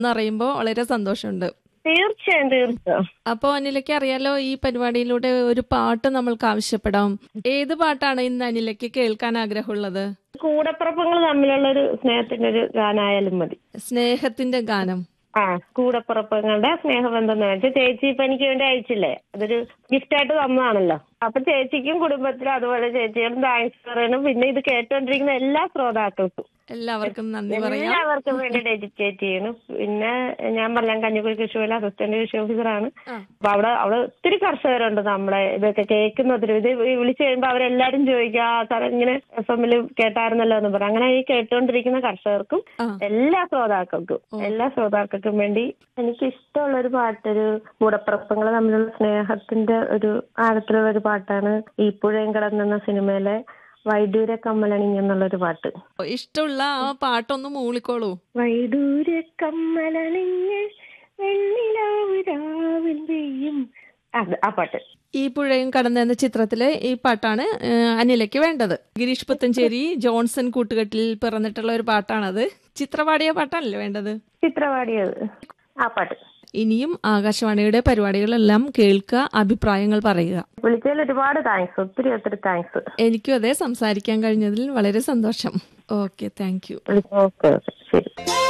എന്നറിയുമ്പോൾ വളരെ സന്തോഷമുണ്ട് തീർച്ചയായും തീർച്ചയായും അപ്പോ അനിലയ്ക്ക് അറിയാലോ ഈ പരിപാടിയിലൂടെ ഒരു പാട്ട് നമ്മൾക്ക് ആവശ്യപ്പെടാം ഏത് പാട്ടാണ് ഇന്ന് അനിലയ്ക്ക് കേൾക്കാൻ ആഗ്രഹമുള്ളത് കൂടപ്പിറപ്പങ്ങൾ തമ്മിലുള്ള ഒരു സ്നേഹത്തിന്റെ ഒരു ഗാനായാലും മതി സ്നേഹത്തിന്റെ ഗാനം ആ കൂടപ്പിറപ്പങ്ങളുടെ സ്നേഹബന്ധം എന്ന് വെച്ചാൽ ചേച്ചി ഇപ്പൊ എനിക്ക് വേണ്ടി അയച്ചില്ലേ അതൊരു ഗിഫ്റ്റ് ആയിട്ട് തന്നതാണല്ലോ അപ്പൊ ചേച്ചിക്കും കുടുംബത്തിലും അതുപോലെ ചേച്ചിയോടും താങ്ക്സ് പറയണം പിന്നെ ഇത് കേട്ടോണ്ടിരിക്കുന്ന എല്ലാ ശ്രോതാക്കൾക്കും എല്ലാവർക്കും നന്ദി പറയാം എല്ലാവർക്കും വേണ്ടി ഡെഡിക്കേറ്റ് ചെയ്യണം പിന്നെ ഞാൻ പറഞ്ഞ കഞ്ഞിക്കുഴി കൃഷിഭവനിലെ അസിസ്റ്റന്റ് കൃഷി ഓഫീസറാണ് ആ. അപ്പൊ അവിടെ അവിടെ ഒത്തിരി കർഷകരുണ്ട് നമ്മളെ ഇതൊക്കെ കേൾക്കുന്നതിന് ഇത് വിളിച്ചു കഴിയുമ്പോ അവരെല്ലാരും ചോദിക്കുക ആ സാറേ ഇങ്ങനെ എഫ് എമ്മിൽ കേട്ടായിരുന്നല്ലോ എന്ന് പറയും അങ്ങനെ ഈ കേട്ടോണ്ടിരിക്കുന്ന കർഷകർക്കും ആ. എല്ലാ ശ്രോതാക്കൾക്കും എല്ലാ ശ്രോതാക്കൾക്കും വേണ്ടി എനിക്ക് ഇഷ്ടമുള്ള ഒരു പാട്ടൊരു കൂടപ്പിറപ്പങ്ങൾ തമ്മിലുള്ള സ്നേഹത്തിന്റെ ഒരു ആഴത്തിലുള്ള ഒരു പാട്ടാണ് ഈ പുഴയും കടന്നെന്ന സിനിമയിലെ വൈഡൂര കമ്മലണിഞ്ഞ് എന്നുള്ളൊരു പാട്ട് ഇഷ്ടമുള്ള ആ പാട്ടൊന്ന് മൂളിക്കോളൂ വൈഡൂര കമ്മലണിഞ്ഞ് വെണ്ണിലാവ് രാവിൽ പെയ്യും അത് ആ പാട്ട് ഈ പുഴയും കടന്ന എന്ന ചിത്രത്തിലെ ഈ പാട്ടാണ് ഏഹ്, അനിലയ്ക്ക് വേണ്ടത് ഗിരീഷ് പുത്തഞ്ചേരി ജോൺസൺ കൂട്ടുകെട്ടിൽ പിറന്നിട്ടുള്ള ഒരു പാട്ടാണത് ചിത്രപാടിയ പാട്ടാണല്ലേ വേണ്ടത് ചിത്രപാടിയത് ആ പാട്ട് ഇനിയും ആകാശവാണിയുടെ പരിപാടികളെല്ലാം കേൾക്കുക അഭിപ്രായങ്ങൾ പറയുക വിളിച്ചതിൽ ഒരുപാട് താങ്ക്സ് ഒത്തിരി ഒത്തിരി താങ്ക്സ് എനിക്കും അതേ സംസാരിക്കാൻ കഴിഞ്ഞതിൽ വളരെ സന്തോഷം okay thank you okay okay ശരി